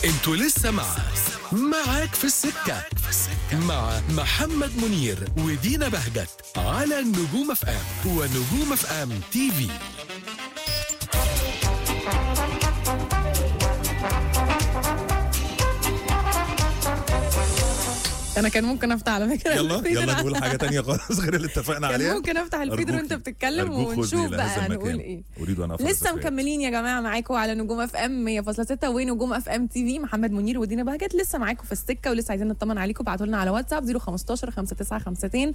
انتوا لسه مع معاك في السكة مع محمد منير ودينا بهجت على النجوم اف ام ونجوم اف ام تي في انا كان ممكن افتح على فكره يلا الفيدر. يلا نقول حاجه تانية خالص غير اللي اتفقنا كان عليها ممكن افتح الفيدر وانت أرجوكي. بتتكلم أرجوك ونشوف خذني إلى بقى هذا هنقول المكان. ايه اريد ان افرض لسه الذكريات. مكملين يا جماعه معاكم على نجوم اف ام 100.6 ونجوم اف ام تي في محمد منير ودينا بهجت لسه معاكم في السكه ولسه عايزين نطمن عليكم ابعتوا لنا على واتساب 015 5952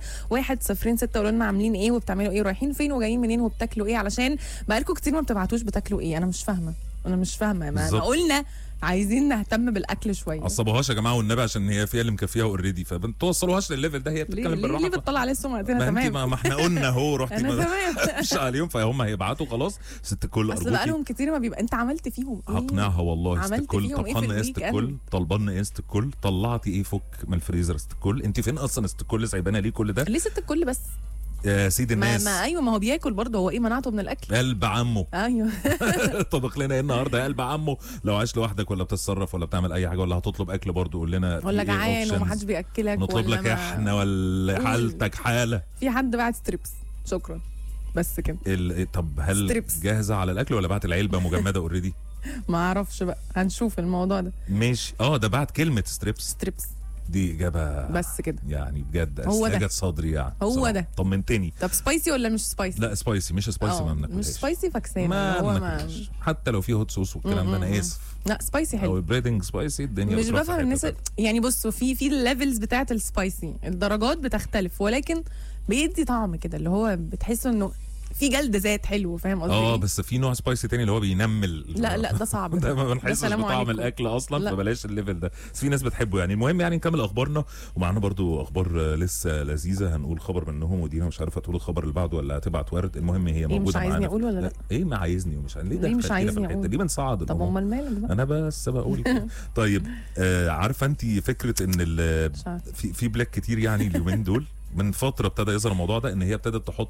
106 قولوا لنا عاملين ايه وبتعملوا ايه ورايحين فين وجايين منين وبتاكلوا ايه علشان بقالكم كتير ما بتبعتوش بتاكلوا ايه انا مش فاهمه انا مش فاهمه ما, ما بالظبط. قلنا عايزين نهتم بالاكل شويه عصبوهاش يا جماعه والنبي عشان هي فيها اللي مكفيها اوريدي فبتوصلوهاش للليفل ده هي ليه بتتكلم ليه, بالراحه ليه ف- بتطلع عليه السمعه ما انت تمام ما ما احنا قلنا اهو رحتي انا ما تمام مش عليهم فهم هيبعتوا خلاص ست الكل اصل ارجوكي بقالهم كتير ما بيبقى انت عملت فيهم ايه هقنعها والله ست عملت الكل فيهم إيه في طبخنا ايه ست الويك الكل إند؟ طلبنا ايه ست الكل طلعتي ايه فك من الفريزر ست الكل انت فين اصلا ست الكل سايبانا ليه كل ده ليه ست الكل بس يا سيد ما, الناس ما ايوه ما هو بياكل برضه هو ايه منعته من الاكل قلب عمه ايوه طبخ لنا ايه النهارده يا قلب عمه لو عايش لوحدك ولا بتتصرف ولا بتعمل اي حاجه ولا هتطلب اكل برضه قول لنا في ولا إيه جعان options. ومحدش بياكلك نطلب ولا لك ما- احنا ولا قول. حالتك حاله في حد بعت ستريبس شكرا بس كده ال... طب هل ستريبس. جاهزه على الاكل ولا بعت العلبه مجمده اوريدي ما اعرفش بقى هنشوف الموضوع ده ماشي اه ده بعت كلمه ستريبس ستريبس دي اجابه بس كده يعني بجد هو ده. جت صدري يعني هو بصراحة. ده. طمنتني طب سبايسي ولا مش سبايسي لا سبايسي مش سبايسي آه، ما مش بناكلهاش سبايسي فاكسان ما هو ما بناكلهاش. حتى لو في هوت صوص والكلام ده انا اسف لا سبايسي حلو او بريدنج سبايسي الدنيا مش بتروح في بفهم حتة الناس تانية. يعني بصوا في في الليفلز بتاعت السبايسي الدرجات بتختلف ولكن بيدي طعم كده اللي هو بتحس انه في جلد ذات حلو فاهم قصدي اه إيه؟ بس في نوع سبايسي تاني اللي هو بينمل لا لا ده صعب ده ما بنحسش سلام بطعم عليكم. الاكل اصلا لا. فبلاش الليفل ده بس في ناس بتحبه يعني المهم يعني نكمل اخبارنا ومعانا برضو اخبار آه، لسه لذيذه هنقول خبر منهم ودينا مش عارفه تقول الخبر اللي بعده ولا هتبعت ورد المهم هي مش موجوده عايزني معانا أقول ولا لا؟ ايه ما عايزني ومش عايزني ليه ليه مش دخلتينا في عايزني الحته أقول؟ دي بنصعد طب الأمور. امال مالك بقى انا بس بقول كده. طيب آه عارفه انت فكره ان ال- مش عارفة. في في بلاك كتير يعني اليومين دول من فتره ابتدى يظهر الموضوع ده ان هي ابتدت تحط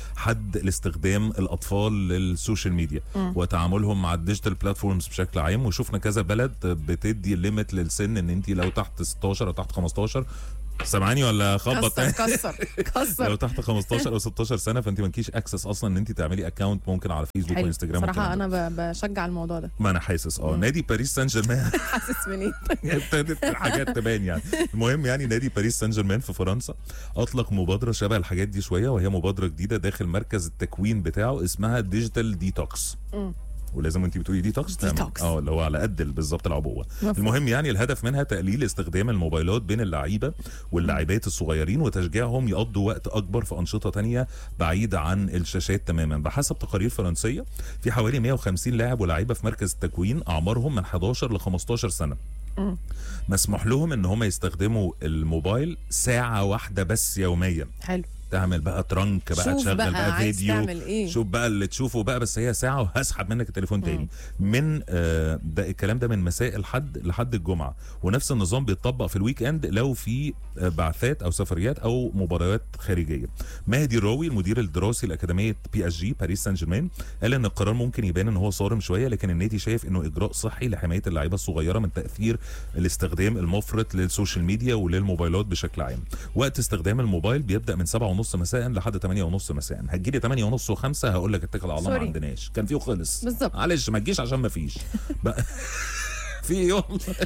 حد لاستخدام الاطفال للسوشيال ميديا وتعاملهم مع الديجيتال بلاتفورمز بشكل عام وشفنا كذا بلد بتدي ليميت للسن ان انت لو تحت 16 او تحت 15 سامعاني ولا خبط كسر كسر لو كسر تحت 15 او 16 سنه فانت مالكيش اكسس اصلا ان انت تعملي اكونت ممكن على فيسبوك حلو وانستجرام صراحة والكلام ده. أنا ب- بشجع الموضوع ده ما انا حاسس اه نادي باريس سان جيرمان حاسس من إيه ابتدت الحاجات تبان يعني المهم يعني نادي باريس سان جيرمان في فرنسا اطلق مبادره شبه الحاجات دي شويه وهي مبادره جديده داخل مركز التكوين بتاعه اسمها ديجيتال ديتوكس ولازم انت بتقولي ديتوكس تمام. ديتوكس. اه اللي هو على قد ال- بالظبط العبوه مفهوم. المهم يعني الهدف منها تقليل استخدام الموبايلات بين اللعيبه واللاعبات الصغيرين وتشجيعهم يقضوا وقت اكبر في انشطه تانية بعيده عن الشاشات تماما بحسب تقارير فرنسيه في حوالي 150 لاعب ولاعيبه في مركز التكوين اعمارهم من 11 ل 15 سنه مسموح لهم ان هم يستخدموا الموبايل ساعه واحده بس يوميا حلو تعمل بقى ترنك بقى شوف تشغل بقى بقى, عايز فيديو تعمل إيه. شوف بقى اللي تشوفه بقى بس هي ساعه وهسحب منك التليفون تاني من آه ده الكلام ده من مساء الحد لحد الجمعه ونفس النظام بيتطبق في الويك اند لو في آه بعثات او سفريات او مباريات خارجيه مهدي الراوي المدير الدراسي لاكاديميه بي اس جي باريس سان جيرمان قال ان القرار ممكن يبان ان هو صارم شويه لكن النادي شايف انه اجراء صحي لحمايه اللعيبه الصغيره من تاثير الاستخدام المفرط للسوشيال ميديا وللموبايلات بشكل عام وقت استخدام الموبايل بيبدا من 7:30 مساء لحد 8:30 مساء هتجيلي 8:30 و5 هقول لك اتكل على الله ما سوري. عندناش كان فيه وخلص بالظبط. معلش ما تجيش عشان ما فيش بقى- في يوم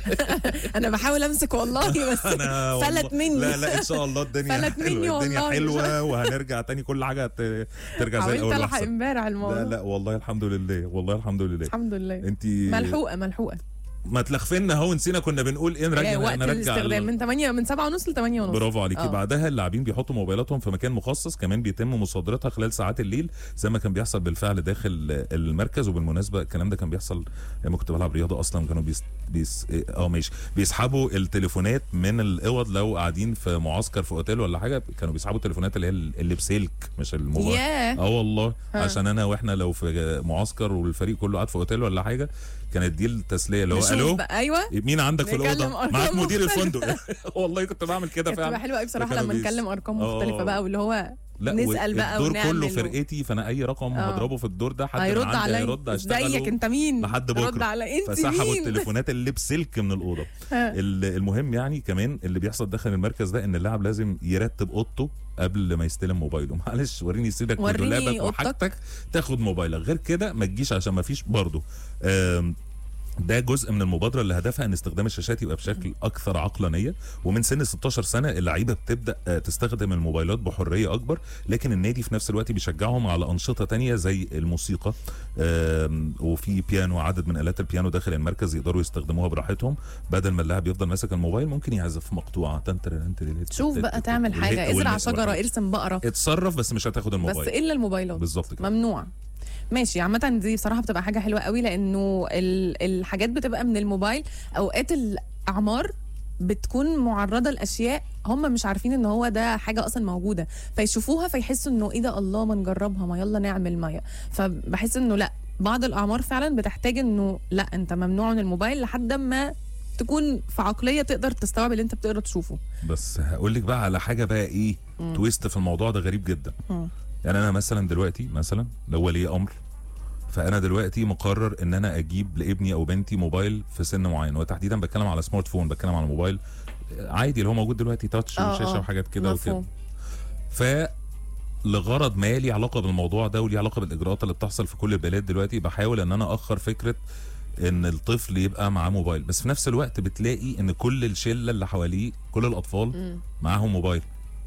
أنا بحاول أمسك والله بس انا والله- فلت مني لا لا ان شاء الله الدنيا فلت مني حلوه الدنيا والله. حلوه وهنرجع تاني كل حاجه ت- ترجع زي حاولت الاول ألحق احسن امبارح لا الموضوع لا والله الحمد لله والله الحمد لله الحمد لله انت ملحوقة ملحوقة ما تلخفنا اهو نسينا كنا بنقول ايه لا نرجع وقت نرجع الاستخدام ال- من 8 من 7 ونص ل 8 ونص برافو عليكي آه. بعدها اللاعبين بيحطوا موبايلاتهم في مكان مخصص كمان بيتم مصادرتها خلال ساعات الليل زي ما كان بيحصل بالفعل داخل المركز وبالمناسبه الكلام ده كان بيحصل لما كنت بلعب رياضه اصلا كانوا بيس بيس اه ماشي بيسحبوا التليفونات من الاوض لو قاعدين في معسكر في اوتيل ولا حاجه كانوا بيسحبوا التليفونات اللي هي اللي بسلك مش الموبايل ياه. اه والله ها. عشان انا واحنا لو في معسكر والفريق كله قاعد في اوتيل ولا حاجه كانت دي التسليه اللي هو نشوف الو بقى ايوه مين عندك في نكلم الاوضه أرقام معاك مدير مختلفة. الفندق والله كنت بعمل كده كانت فعلا بتبقى حلوه قوي بصراحه فكانوا لما بيس- نتكلم ارقام آه. مختلفه بقى واللي هو لا نسأل بقى الدور ونعمل كله و- فرقتي فانا اي رقم آه. هضربه في الدور ده حد هيرد من عندي عليا هيرد ازيك هشتغله انت مين لحد رد بكره على انت فسحبوا مين التليفونات اللي بسلك من الاوضه ها. ال- المهم يعني كمان اللي بيحصل داخل المركز ده ان اللاعب لازم يرتب اوضته قبل ما يستلم موبايله معلش وريني سيدك وريني ودولابك أوضتك. وحاجتك تاخد موبايلك غير كده ما تجيش عشان ما فيش برضه آم، ده جزء من المبادره اللي هدفها ان استخدام الشاشات يبقى بشكل اكثر عقلانيه ومن سن 16 سنه اللعيبه بتبدا آه، تستخدم الموبايلات بحريه اكبر لكن النادي في نفس الوقت بيشجعهم على انشطه تانية زي الموسيقى آم، وفي بيانو عدد من الات البيانو داخل المركز يقدروا يستخدموها براحتهم بدل ما اللاعب يفضل ماسك الموبايل ممكن يعزف مقطوعه تنتر تنتر شوف بقى تعمل حاجه ازرع شجره ارسم بقره اتصرف بس مش هتاخد بس الموبايل الا الموبايلات بالظبط كده ممنوع ماشي عامة دي بصراحة بتبقى حاجة حلوة قوي لأنه ال- الحاجات بتبقى من الموبايل أوقات الأعمار بتكون معرضة لأشياء هم مش عارفين إن هو ده حاجة أصلا موجودة فيشوفوها فيحسوا إنه إيه ده الله ما نجربها ما يلا نعمل ما فبحس إنه لأ بعض الأعمار فعلا بتحتاج إنه لأ أنت ممنوع من الموبايل لحد ما تكون في عقلية تقدر تستوعب اللي أنت بتقدر تشوفه بس هقول لك بقى على حاجه بقى ايه تويست في الموضوع ده غريب جدا مم. يعني انا مثلا دلوقتي مثلا لو ولي امر فانا دلوقتي مقرر ان انا اجيب لابني او بنتي موبايل في سن معين وتحديدا بتكلم على سمارت فون بتكلم على موبايل عادي اللي هو موجود دلوقتي تاتش آه، وشاشه آه. وحاجات كده وكده مفهوم ف لغرض ما ليه علاقه بالموضوع ده وليه علاقه بالاجراءات اللي بتحصل في كل البلاد دلوقتي بحاول ان انا اخر فكره ان الطفل يبقى معاه موبايل بس في نفس الوقت بتلاقي ان كل الشله اللي حواليه كل الاطفال مم. معاهم موبايل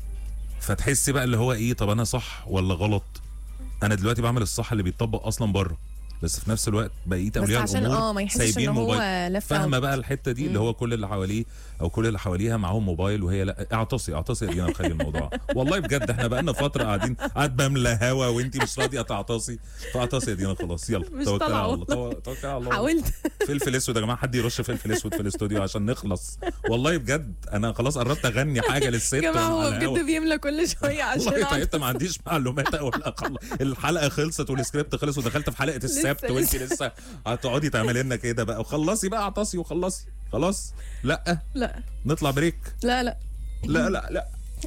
فتحسي بقى اللي هو ايه طب انا صح ولا غلط انا دلوقتي بعمل الصح اللي بيتطبق اصلا بره بس في نفس الوقت بقيه بس اولياء عشان الامور اه ما يحسش سايبين ان هو موبايل لف فاهمه out. بقى الحته دي اللي مم. هو كل اللي حواليه او كل اللي حواليها معاهم موبايل وهي لا اعتصي اعتصي يا دينا وخلي الموضوع والله بجد احنا بقالنا فتره قاعدين قاعد بملى هوا وانت مش راضيه تعتصي فاعتصي يا دينا خلاص يلا مش توكلي طالعة على الله والله. تو- توكلي على الله حاولت فلفل اسود يا جماعه حد يرش فلفل اسود في الاستوديو عشان نخلص والله بجد انا خلاص قربت اغني حاجه للست يا جماعه وأنا هو على الهوا. بجد بيملى كل شويه عشان والله أعرف- تعبت ما عنديش معلومات اقول أخل- الحلقه خلصت والسكريبت خلص ودخلت في حلقه السبت لسه- وانت لسه هتقعدي تعملي لنا كده بقى وخلصي بقى اعتصي وخلصي خلاص لا لا نطلع بريك لا لا لا لا لا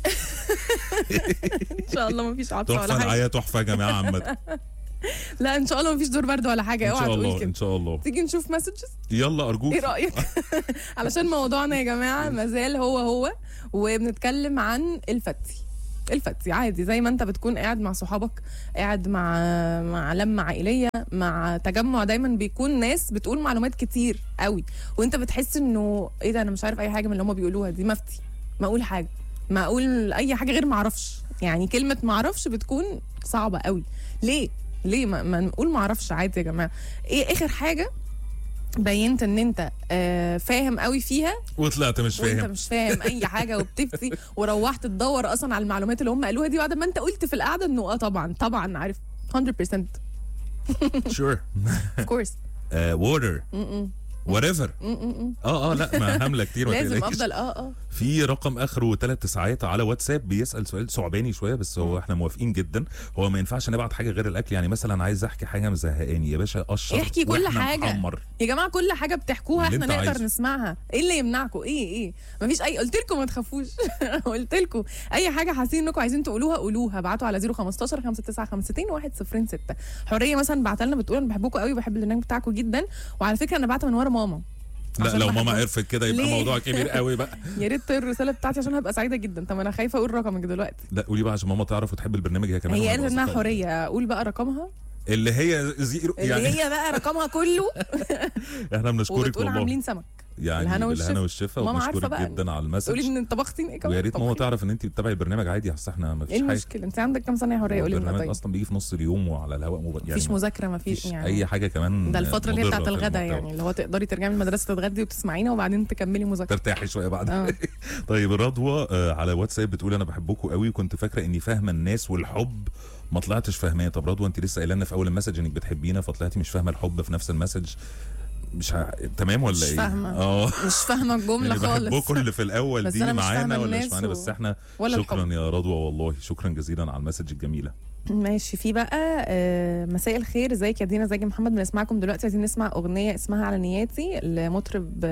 ان شاء الله مفيش عطسه تحفه ولا حاجه العيا تحفه يا جماعه عامه لا ان شاء الله مفيش دور برد ولا حاجه ان اوعى شاء تقول الله كده ان شاء الله تيجي نشوف مسجز يلا ارجوك ايه رايك علشان موضوعنا يا جماعه مازال هو هو وبنتكلم عن الفتي الفتي عادي زي ما انت بتكون قاعد مع صحابك قاعد مع مع لمه عائليه مع تجمع دايما بيكون ناس بتقول معلومات كتير قوي وانت بتحس انه ايه ده انا مش عارف اي حاجه من اللي هم بيقولوها دي مفتي ما اقول حاجه ما اقول اي حاجه غير ما اعرفش يعني كلمه ما اعرفش بتكون صعبه قوي ليه ليه ما, ما نقول ما اعرفش عادي يا جماعه ايه اخر حاجه بينت ان انت آه فاهم قوي فيها وطلعت مش وانت فاهم مش فاهم اي حاجه وبتفتي وروحت تدور اصلا على المعلومات اللي هم قالوها دي بعد ما انت قلت في القعده انه اه طبعا طبعا عارف 100% شور of course ووتر م-م. وات ايفر م-م. اه اه لا ما هامله كتير ما لازم تقلقيش. افضل اه اه في رقم اخره ثلاث تسعات على واتساب بيسال سؤال صعباني شويه بس هو احنا موافقين جدا هو ما ينفعش نبعت حاجه غير الاكل يعني مثلا عايز احكي حاجه مزهقاني يا باشا قشر احكي كل وإحنا حاجة. محمر. يا جماعه كل حاجه بتحكوها اللي احنا انت نقدر عايزه. نسمعها ايه اللي يمنعكم ايه ايه مفيش اي قلت لكم ما تخافوش قلت لكم اي حاجه حاسين انكم عايزين تقولوها قولوها ابعتوا على 015 5952 106 حريه مثلا بعت لنا بتقول انا بحبكم قوي وبحب البرنامج بتاعكم جدا وعلى فكره انا بعتها من ورا ماما لا عشان لو ماما بحبهم. عرفت كده يبقى ليه؟ موضوع كبير قوي بقى يا ريت الرساله بتاعتي عشان هبقى سعيده جدا طب انا خايفه اقول رقمك دلوقتي لا قولي بقى عشان ماما تعرف وتحب البرنامج هي كمان هي وهنبقى قالت انها أصدقاء. حريه اقول بقى رقمها اللي هي زيرو اللي يعني هي بقى رقمها كله احنا بنشكرك وبتقول والله عاملين سمك يعني الهنا بالهنا والشفا. والشفا ماما عارفة وبنشكرك بقى. جدا على تقولي المسج ان طبختين ايه كمان ويا ريت ماما طبختين. تعرف ان انت بتتابعي البرنامج عادي اصل احنا ما ايه فيش حاجه المشكله انت عندك كام سنه يا حريه قولي لنا البرنامج طيب اصلا بيجي في نص اليوم وعلى الهواء مباشر مفيش مذاكره مفيش مفيش يعني اي حاجه كمان ده الفترة اللي هي مضرة بتاعت في الغدا المحتوى. يعني اللي هو تقدري ترجعي من المدرسة تتغدي وتسمعينا وبعدين تكملي مذاكرة ترتاحي شويه بعد اه طيب رضوى آه، على واتساب بتقول انا بحبكم قوي وكنت فاكره اني فاهمه الناس والحب ما طلعتش فاهماه طب رضوى انت لسه قايله لنا في اول المسج انك بتحبينا فطلعتي مش فاهمه الحب في نفس المسج مش ه... تمام ولا مش ايه؟ فاهمة. اه مش فاهمة الجملة يعني خالص بحبكم اللي في الاول بس دي أنا مش معانا فاهمة ولا مش الناس معانا و- بس احنا ولا شكرا الحب يا رضوى والله شكرا جزيلا على المسج الجميله ماشي في بقى آه، مساء الخير ازيك يا دينا ازيك يا محمد بنسمعكم دلوقتي عايزين نسمع اغنية اسمها على نياتي لمطرب آه،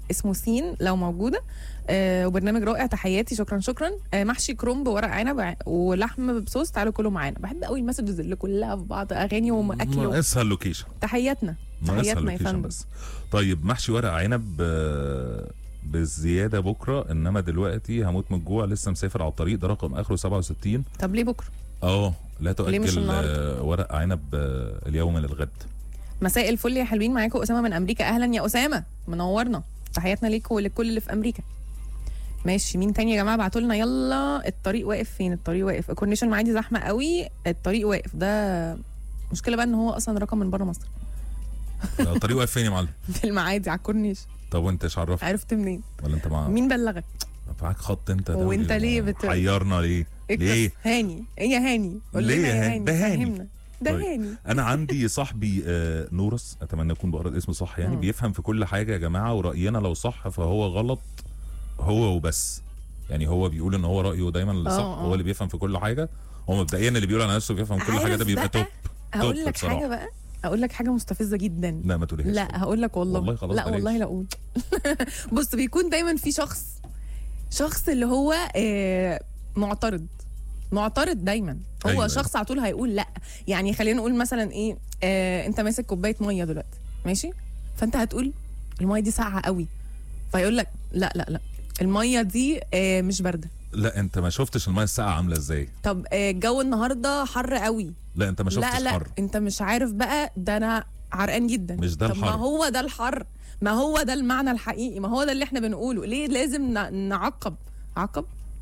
اسمه سين لو موجوده آه وبرنامج رائع تحياتي شكرا شكرا آه محشي كرنب وورق عنب ع- ولحم بصوص تعالوا كلوا معانا بحب قوي المسجز اللي كلها في بعض اغاني واكل ناقصها اللوكيشن تحياتنا ناقصها تحياتنا يا اللوكيشن فندم بس طيب محشي ورق عنب آه، بالزياده بكره انما دلوقتي هموت من الجوع لسه مسافر على الطريق ده رقم اخره 67 طب ليه بكره اه لا ليه مش تؤجل النهاردة؟ آه، ورق عنب آه، اليوم للغد مساء الفل يا حلوين معاكم اسامه من امريكا اهلا يا اسامه منورنا تحياتنا ليك ولكل اللي في امريكا ماشي مين تاني يا جماعه ابعتوا لنا يلا الطريق واقف فين الطريق واقف الكورنيشن معادي زحمه قوي الطريق واقف ده مشكله بقى ان هو اصلا رقم من بره مصر لا، الطريق واقف فين يا معلم في المعادي على الكورنيش طب وانت ايش عرفك عرفت منين ولا انت مع مين بلغك معاك خط انت دولي وانت ولا ليه بت- حيرنا ليه ليه هاني ايه يا هاني قول ليه لنا يا يا هاني؟ ده هاني. فهمنا. ده طيب. هاني انا عندي صاحبي آه، نورس اتمنى اكون بقرا الاسم صح يعني مم. بيفهم في كل حاجه يا جماعه وراينا لو صح فهو غلط هو وبس يعني هو بيقول ان هو رايه دايما اللي صح آه، آه. هو اللي بيفهم في كل حاجه هو مبدئيا اللي بيقول على نفسه بيفهم كل حاجه عارف ده بيبقى بقى؟ توب هقول توب لك بصراحة. حاجه بقى اقول لك حاجه مستفزه جدا لا ما تقوليهاش لا هقول لك والله والله خلاص لا بلاش. والله لا اقول بص بيكون دايما في شخص شخص اللي هو آه معترض معترض دايما هو أيوة، أيوة شخص على طول هيقول لا يعني خلينا نقول مثلا ايه آه انت ماسك كوبايه ميه دلوقتي ماشي فانت هتقول الميه دي ساقعه قوي فيقول لك لا لا لا الميه دي آه مش بارده لا انت ما شفتش الميه الساقعه عامله ازاي طب آه الجو النهارده حر قوي لا انت ما شفتش لا لا حر انت مش عارف بقى ده انا عرقان جدا مش ده طب ما الحر. هو ده الحر ما هو ده المعنى الحقيقي ما هو ده اللي احنا بنقوله ليه لازم ن- نعقب عقب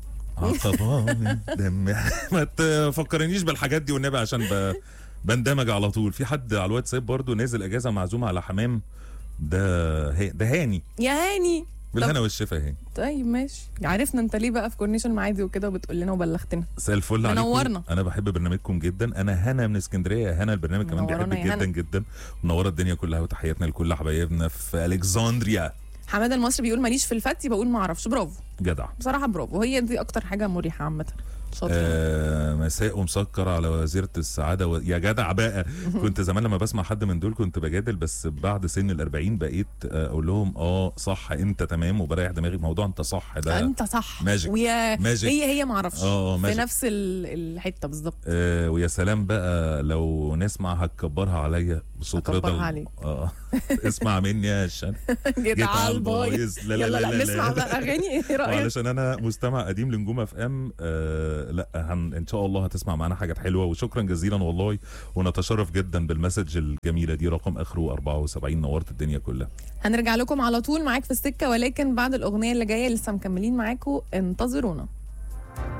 عقباني دم ما تفكرنيش بالحاجات دي والنبي عشان ب... بندمج على طول في حد على الواتساب برضو نازل اجازه معزومه على حمام ده هي... ده هاني يا هاني بالهنا والشفا هاني طيب ماشي عرفنا انت ليه بقى في كورنيشن معادي وكده وبتقول لنا وبلغتنا مساء الفل عليكم منورنا. انا بحب برنامجكم جدا انا هنا من اسكندريه يا هنا البرنامج كمان منورانا بيحبك يا جدا هنا. جدا منوره الدنيا كلها وتحياتنا لكل حبايبنا في الكسندريا حماده المصري بيقول ماليش في الفتي بقول ما اعرفش برافو جدع بصراحه برافو هي دي اكتر حاجه مريحه عامه شاطر آه مساء مسكر على وزيرة السعادة و... يا جدع بقى كنت زمان لما بسمع حد من دول كنت بجادل بس بعد سن الأربعين بقيت آه، أقول لهم اه صح انت تمام وبريح دماغي موضوع انت صح ده انت صح ماجيك. ويا ماجيك. هي هي ما اعرفش اه اه في ماشي نفس ال- الحته بالظبط آه ويا سلام بقى لو نسمع هتكبرها عليا بصوت رضا هكبرها ال- عليك. اه اسمع مني يا شان جيت على البايظ البايظ. لا لا يلا لا لا لا نسمع لا. بقى اغاني ايه رايك وعلشان انا مستمع قديم لنجوم اف ام آه لا هن ان شاء الله هتسمع معانا حاجات حلوه وشكرا جزيلا والله ونتشرف جدا بالمسج الجميله دي رقم اخره 74 نورت الدنيا كلها هنرجع لكم على طول معاك في السكه ولكن بعد الاغنيه اللي جايه لسه مكملين معاكم انتظرونا